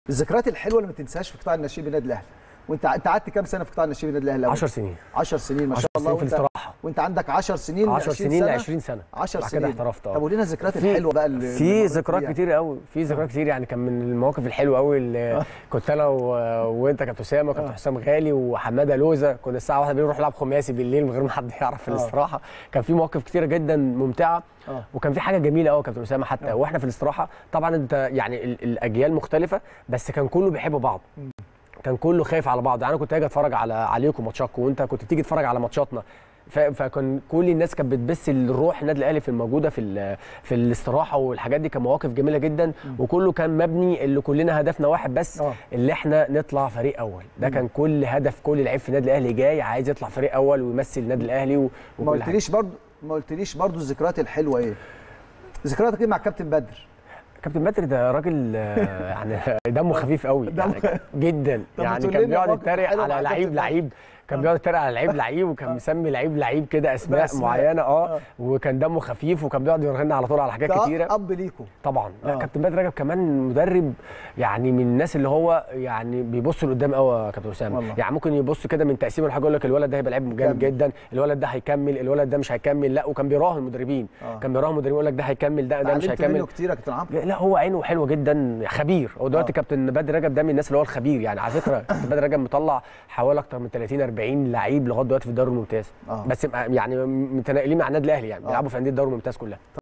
الذكريات الحلوه اللي ما تنساهاش في قطاع الناشئين بالنادي الاهلي وانت انت قعدت كام سنه في قطاع الناشئين بالنادي الاهلي 10 سنين 10 سنين ما 10 شاء الله سنين في وانت الاستراحه وانت عندك 10 سنين 10 سنين ل 20 سنه 10 بعد كده سنين احترفت اه طب ولينا الذكريات في- الحلوه بقى اللي في اللي مريت ذكريات بيها. كتير قوي في ذكريات كتير يعني كان من المواقف الحلوه قوي اللي كنت انا و... وانت كابتن اسامه وكابتن آه. حسام غالي وحماده لوزه كنا الساعه 1 بالليل نروح نلعب خماسي بالليل من غير ما حد يعرف في آه. الاستراحه كان في مواقف كتيره جدا ممتعه آه. وكان في حاجه جميله قوي يا كابتن اسامه حتى واحنا في الاستراحه طبعا انت يعني ال... الاجيال مختلفه بس كان كله بيحب بعض كان كله خايف على بعض انا كنت هاجي اتفرج على عليكم ماتشاتكم وانت كنت تيجي تتفرج على ماتشاتنا ف- فكان كل الناس كانت بتبث الروح النادي الاهلي في الموجوده في ال- في الاستراحه والحاجات دي كان مواقف جميله جدا وكله كان مبني اللي كلنا هدفنا واحد بس آه. اللي احنا نطلع فريق اول ده كان كل هدف كل لعيب في النادي الاهلي جاي عايز يطلع فريق اول ويمثل النادي الاهلي و- ما وكل حاجه قلتليش برضو ما قلتليش برضو الذكريات الحلوه ايه ذكرياتك ايه مع كابتن بدر كابتن بدر ده راجل آه، يعني دمه خفيف قوي دمه يعني جدا طب يعني بتقول كان لنا بيقعد موقف يتريق حلو مع على لعيب كابتن بدر. لعيب كان بيقعد يتريق على لعيب لعيب وكان مسمي لعيب لعيب كده اسماء بأسماء. معينه اه آه. وكان دمه خفيف وكان بيقعد يرغلنا على طول على حاجات ده كتيره اب ليكم طبعا لا آه. كابتن بدر رجب كمان مدرب يعني من الناس اللي هو يعني بيبص لقدام قوي يا كابتن اسامه والله. يعني ممكن يبص كده من تقسيم ولا حاجه يقول لك الولد ده هيبقى لعيب جامد كمل. جدا الولد ده هيكمل الولد ده مش هيكمل لا وكان بيراهن المدربين آه. كان بيراهن المدربين يقول لك ده هيكمل ده ده مش اتعلمت هيكمل منه كتير يا كابتن عمرو لا هو عينه حلوه جدا خبير هو دلوقتي آه. كابتن بدر رجب ده من الناس اللي هو الخبير يعني على فكره كابتن بدر رجب مطلع حوالي اكتر من 30 40 لعيب لغايه دلوقتي في الدوري الممتاز آه. بس يعني متناقلين مع النادي الاهلي يعني آه. بيلعبوا في انديه الدوري الممتاز كلها